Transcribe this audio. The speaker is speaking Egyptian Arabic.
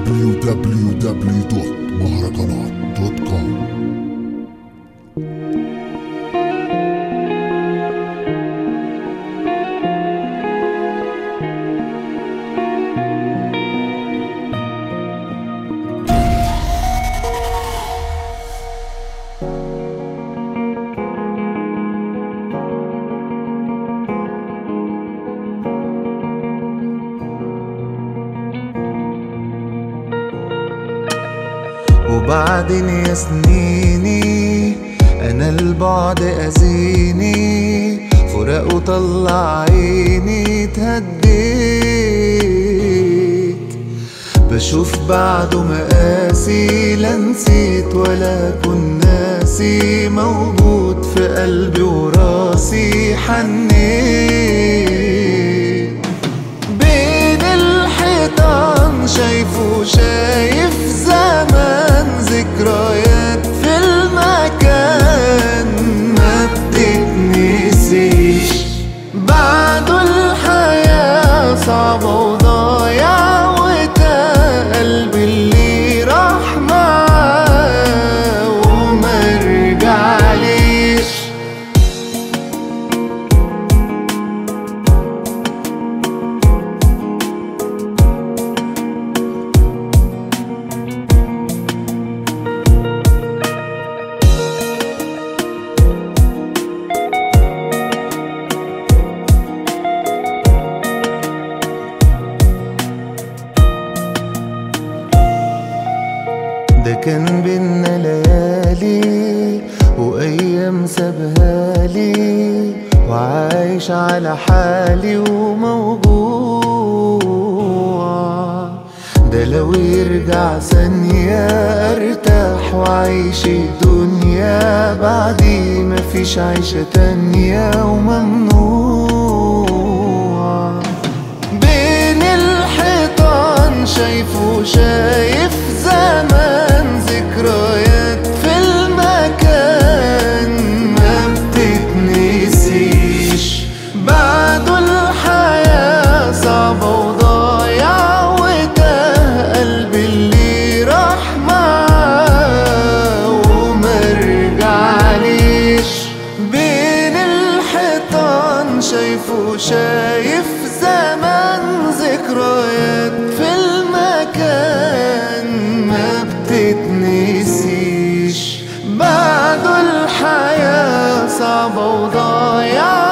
www.مهرجانات.com وبعدين يا سنيني انا البعد اذيني فراق وطلع عيني اتهديت بشوف بعده مقاسي لا نسيت ولا كن ناسي موجود في قلبي وراسي حنيت بين الحيطان شايفه شايف زمان ذكريات في المكان ما بتتنسيش بعده الحياة صعبة وضايع وتا قلبي اللي راح معاه وما رجعليش ده كان بينا ليالي وايام سابهالي وعايش على حالي وموجوع ده لو يرجع ثانية ارتاح واعيش الدنيا بعدي مفيش عيشة تانية وممنوع بين الحيطان شايفه شايف زمان ذكريات في المكان ما بتتنسيش بعده الحياة صعبة وضايع وتاه قلبي اللي راح معاه وما رجعليش بين الحيطان شايفه شايف زمان ذكريات في المكان ما بتتنسيش بعده الحياة صعبة وضايعة